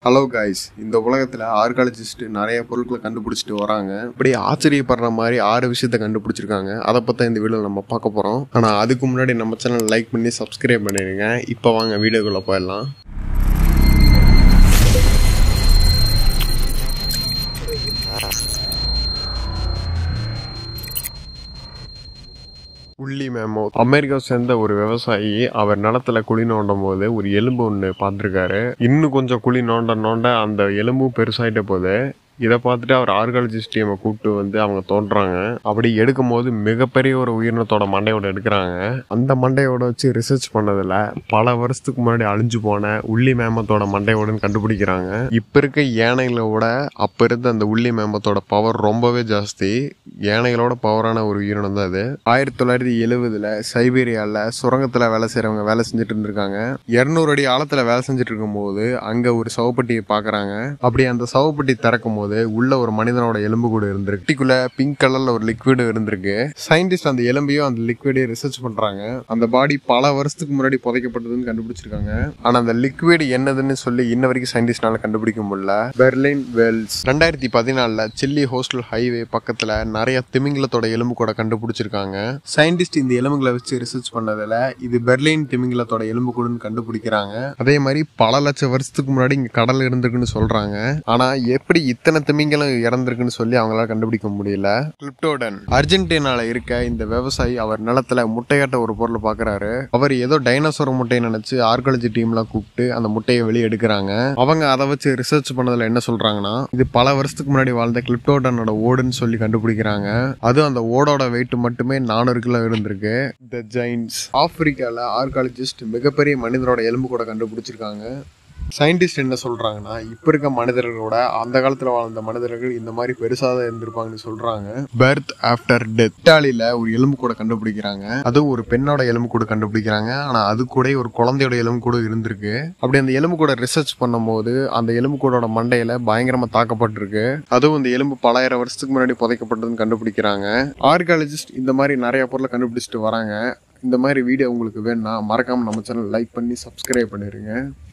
hello guys இந்த உலகத்தில் archaeologist நிறைய பொருட்களை கண்டுபிடிச்சிட்டு வராங்க இப்படி ஆச்சரியப்படுற மாதிரி ஆறு விஷயத்த கண்டுபிடிச்சிருக்காங்க அதை பற்றி இந்த வீடியோவில் நம்ம பார்க்க போகிறோம் ஆனால் அதுக்கு முன்னாடி நம்ம சேனல் லைக் பண்ணி சப்ஸ்கிரைப் பண்ணிடுங்க இப்போ வாங்க வீடியோக்குள்ளே போயிடலாம் உள்ளி மேமோ அமெரிக்கா சேர்ந்த ஒரு விவசாயி அவர் நிலத்துல குழி நோண்டும் போது ஒரு எலும்பு ஒன்று பார்த்துருக்காரு இன்னும் கொஞ்சம் குழி நோண்ட நோண்ட அந்த எலும்பும் பெருசாயிட்ட போது இதை பார்த்துட்டு அவர் ஆர்காலஜிஸ்ட் டீமை கூப்பிட்டு வந்து அவங்க தோன்றாங்க அப்படி எடுக்கும் போது மிகப்பெரிய ஒரு உயிரினத்தோட மண்டையோட எடுக்கிறாங்க அந்த மண்டையோட வச்சு ரிசர்ச் பண்ணதுல பல வருஷத்துக்கு முன்னாடி அழிஞ்சு போன உள்ளி மேமத்தோட மண்டையோடன்னு கண்டுபிடிக்கிறாங்க இப்ப இருக்க யானைகளோட அப்ப இருந்த அந்த உள்ளி மேமத்தோட பவர் ரொம்பவே ஜாஸ்தி யானைகளோட பவரான ஒரு உயிரினம் தான் அது ஆயிரத்தி தொள்ளாயிரத்தி எழுவதுல சைபீரியால சுரங்கத்துல வேலை செய்யறவங்க வேலை செஞ்சுட்டு இருந்திருக்காங்க இருநூறு அடி ஆழத்துல வேலை செஞ்சுட்டு இருக்கும்போது அங்க ஒரு சவப்பட்டியை பாக்குறாங்க அப்படி அந்த சவப்பட்டி திறக்கும் போது உள்ள ஒரு மனிதனோட எலும்பு கூட இருந்திருக்கு குட்டிக்குள்ள பிங்க் கலர்ல ஒரு லிக்விடு இருந்திருக்கு சயின்டிஸ்ட் அந்த எலும்பையும் அந்த லிக்விடையும் ரிசர்ச் பண்றாங்க அந்த பாடி பல வருஷத்துக்கு முன்னாடி புதைக்கப்பட்டதுன்னு கண்டுபிடிச்சிருக்காங்க ஆனா அந்த லிக்விட் என்னதுன்னு சொல்லி இன்ன வரைக்கும் சயின்டிஸ்ட்னால கண்டுபிடிக்க முடியல பெர்லின் வெல்ஸ் ரெண்டாயிரத்தி பதினாலுல சில்லி ஹோஸ்டல் ஹைவே பக்கத்துல நிறைய திமிங்கலத்தோட எலும்பு கூட கண்டுபிடிச்சிருக்காங்க சயின்டிஸ்ட் இந்த எலும்புகளை வச்சு ரிசர்ச் பண்ணதுல இது பெர்லின் திமிங்கலத்தோட எலும்பு கூடுன்னு கண்டுபிடிக்கிறாங்க அதே மாதிரி பல லட்சம் வருஷத்துக்கு முன்னாடி இங்க கடல் இருந்திருக்குன்னு சொல்றாங்க ஆனா எப்படி இத்தனை திமிங்கலம் இறந்திருக்குன்னு சொல்லி அவங்களால கண்டுபிடிக்க முடியல கிளிப்டோடன் அர்ஜென்டினால இருக்க இந்த விவசாயி அவர் நிலத்துல முட்டையாட்ட ஒரு பொருளை பாக்குறாரு அவர் ஏதோ டைனோசர் முட்டையை நினைச்சு ஆர்காலஜி டீம்லாம் கூப்பிட்டு அந்த முட்டையை வெளியே எடுக்கிறாங்க அவங்க அதை வச்சு ரிசர்ச் பண்ணதுல என்ன சொல்றாங்கன்னா இது பல வருஷத்துக்கு முன்னாடி வாழ்ந்த கிளிப்டோடனோட ஓடுன்னு சொல்லி கண்டுபிடிக்கிறாங்க அதுவும் அந்த ஓடோட வெயிட் மட்டுமே நானூறு கிலோ இருந்திருக்கு த ஜைன்ஸ் ஆப்பிரிக்கால ஆர்காலஜிஸ்ட் மிகப்பெரிய மனிதனோட எலும்பு கூட கண்டுபிடிச்சிருக்காங்க சயின்டிஸ்ட் என்ன சொல்றாங்கன்னா இப்ப இருக்க மனிதர்களோட அந்த காலத்துல வாழ்ந்த மனிதர்கள் இந்த மாதிரி பெருசா தான் இருந்திருப்பாங்கன்னு சொல்றாங்க பர்த் ஆஃப்டர் டெத் இட்டாலியில ஒரு எலும்பு கூட கண்டுபிடிக்கிறாங்க அதுவும் ஒரு பெண்ணோட எலும்பு கூட கண்டுபிடிக்கிறாங்க ஆனா அது கூட ஒரு குழந்தையோட எலும்பு கூட இருந்திருக்கு அப்படி அந்த எலும்பு கூட ரிசர்ச் பண்ணும்போது அந்த எலும்பு கூடோட மண்டையில பயங்கரமா தாக்கப்பட்டிருக்கு அதுவும் இந்த எலும்பு பலாயிரம் வருஷத்துக்கு முன்னாடி புதைக்கப்பட்டதுன்னு கண்டுபிடிக்கிறாங்க ஆர்காலஜிஸ்ட் இந்த மாதிரி நிறைய பொருளை கண்டுபிடிச்சிட்டு வராங்க இந்த மாதிரி வீடியோ உங்களுக்கு வேணும்னா மறக்காம நம்ம சேனல் லைக் பண்ணி சப்ஸ்கிரைப் பண்ணிருங்க